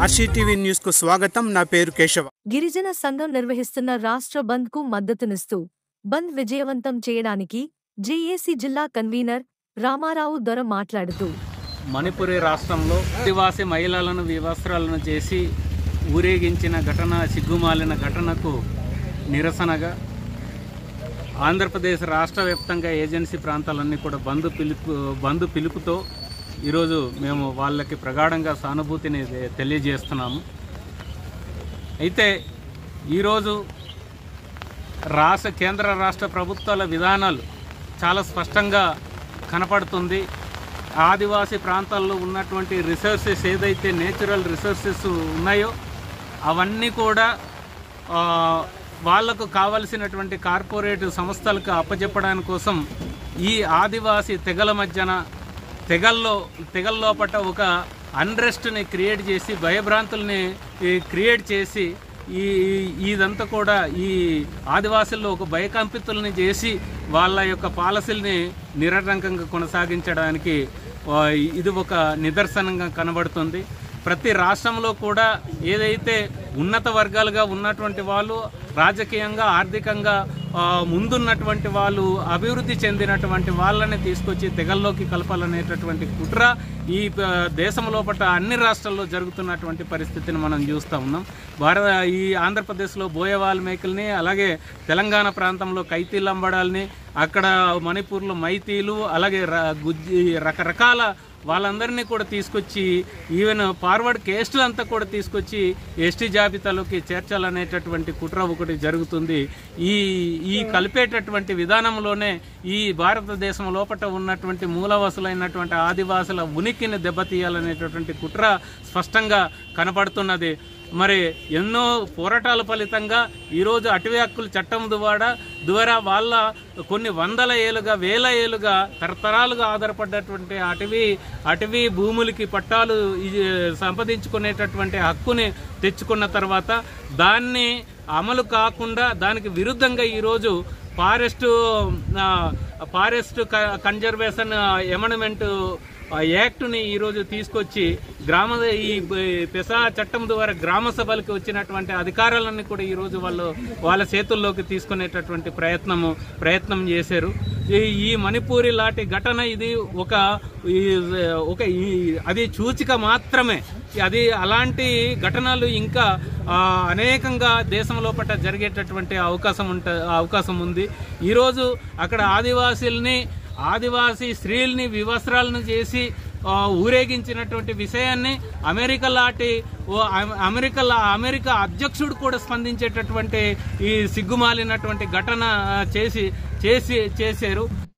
RCTV news కు స్వాగతం నా పేరు కేశవ గిరిజన సంఘం నిర్వహిస్తున్న రాష్ట్ర బంద్కు మద్దతునిస్తూ బంద్ విజయవంతం చేయడానికి జేఏసీ జిల్లా కన్వీనర్ రామారావు దొర మాట్లాడుతూ మణిపురి రాష్ట్రంలో ఆదివాసీ మహిళలను వివస్త్రాలను చేసి ఊరేగించిన ఘటన సిగ్గుమాలిన ఘటనకు నిరసనగా ఆంధ్రప్రదేశ్ రాష్ట్ర వ్యాప్తంగా ఏజెన్సీ ప్రాంతాలన్నీ కూడా బంద్ పిలుపు బంద్ పిలుపుతో ఈరోజు మేము వాళ్ళకి ప్రగాఢంగా సానుభూతిని తెలియజేస్తున్నాము అయితే ఈరోజు రాష్ట్ర కేంద్ర రాష్ట్ర ప్రభుత్వాల విధానాలు చాలా స్పష్టంగా కనపడుతుంది ఆదివాసీ ప్రాంతాల్లో ఉన్నటువంటి రిసోర్సెస్ ఏదైతే నేచురల్ రిసోర్సెస్ ఉన్నాయో అవన్నీ కూడా ఆ, వాళ్లకు కావలసినటువంటి కార్పొరేట్ సంస్థలకు అప్పచెప్పడానికి కోసం ఈ ఆదివాసీ తెగల మధ్యన తెగల్లో తెగల్లోపట ఒక అన్రెస్ట్ని క్రియేట్ చేసి భయభ్రాంతుల్ని ఈ, క్రియేట్ చేసి ఈ ఈ- ఇదంతా కూడా ఈ ఆదివాసుల్లో ఒక భయకంపితుల్ని చేసి వాళ్ళ యొక్క పాలసీల్ని నిరటంకంగా కొనసాగించడానికి ఆ, ఇది ఒక నిదర్శనంగా కనబడుతుంది ప్రతి రాష్ట్రంలో కూడా ఏదైతే ఉన్నత వర్గాలుగా ఉన్నటువంటి వాళ్ళు రాజకీయంగా ఆర్థికంగా ఆ, ముందున్నటువంటి వాళ్ళు అభివృద్ధి చెందినటువంటి వాళ్ళని తీసుకొచ్చి తెగల్లోకి కలపాలనేటటువంటి కుట్ర ఈ ఆ, దేశం లోపల అన్ని రాష్ట్రాల్లో జరుగుతున్నటువంటి పరిస్థితిని మనం చూస్తూ ఉన్నాం భారత ఈ ఆంధ్రప్రదేశ్లో బోయ వాల్మీకుల్ని అలాగే తెలంగాణ ప్రాంతంలో కైతీ లంబడాల్ని అక్కడ మణిపూర్లో మైతీలు అలాగే ర- గుజ్జి రకరకాల వాళ్ళందరినీ కూడా తీసుకొచ్చి ఈవెన్ ఫార్వర్డ్ కేస్టులు అంతా కూడా తీసుకొచ్చి ఎస్టీ జాబితాలోకి చేర్చాలనేటటువంటి కుట్ర ఒకటి జరుగుతుంది ఈ ఈ కలిపేటటువంటి విధానంలోనే ఈ భారతదేశం లోపల ఉన్నటువంటి మూలవాసులైనటువంటి ఆదివాసుల ఉనికిని దెబ్బతీయాలనేటటువంటి కుట్ర స్పష్టంగా కనపడుతున్నది మరి ఎన్నో పోరాటాల ఫలితంగా ఈరోజు అటవీ హక్కుల చట్టం ద్వారా ద్వారా వాళ్ళ కొన్ని వందల ఏళ్ళుగా వేల ఏళ్ళుగా తరతరాలుగా ఆధారపడ్డటువంటి అటవీ అటవీ భూములకి పట్టాలు ఇది సంపాదించుకునేటటువంటి హక్కుని తెచ్చుకున్న తర్వాత దాన్ని అమలు కాకుండా దానికి విరుద్ధంగా ఈరోజు ఫారెస్ట్ ఆ, ఫారెస్ట్ క- కన్జర్వేషన్ ఎమనమెంట్ ఆ యాక్ట్ని ఈరోజు తీసుకొచ్చి గ్రామ ఈ బ- పెసా చట్టం ద్వారా గ్రామ సభలకు వచ్చినటువంటి అధికారాలన్నీ కూడా ఈరోజు వాళ్ళు వాళ్ళ చేతుల్లోకి తీసుకునేటటువంటి ప్రయత్నము ప్రయత్నం చేశారు ఈ ఈ మణిపూరి లాంటి ఘటన ఇది ఒక ఈ- ఒక ఈ- అది సూచిక మాత్రమే అది అలాంటి ఘటనలు ఇంకా ఆ, అనేకంగా దేశం లోపల జరిగేటటువంటి అవకాశం ఉంట అవకాశం ఉంది ఈరోజు అక్కడ ఆదివాసీల్ని ఆదివాసీ స్త్రీల్ని వివస్త్రాలను చేసి ఆ, ఊరేగించినటువంటి విషయాన్ని అమెరికా లాంటి ఓ అమె- అమెరికా లా- అమెరికా అధ్యక్షుడు కూడా స్పందించేటటువంటి ఈ సిగ్గుమాలినటువంటి ఘటన ఆ, చేసి చేసి చేశారు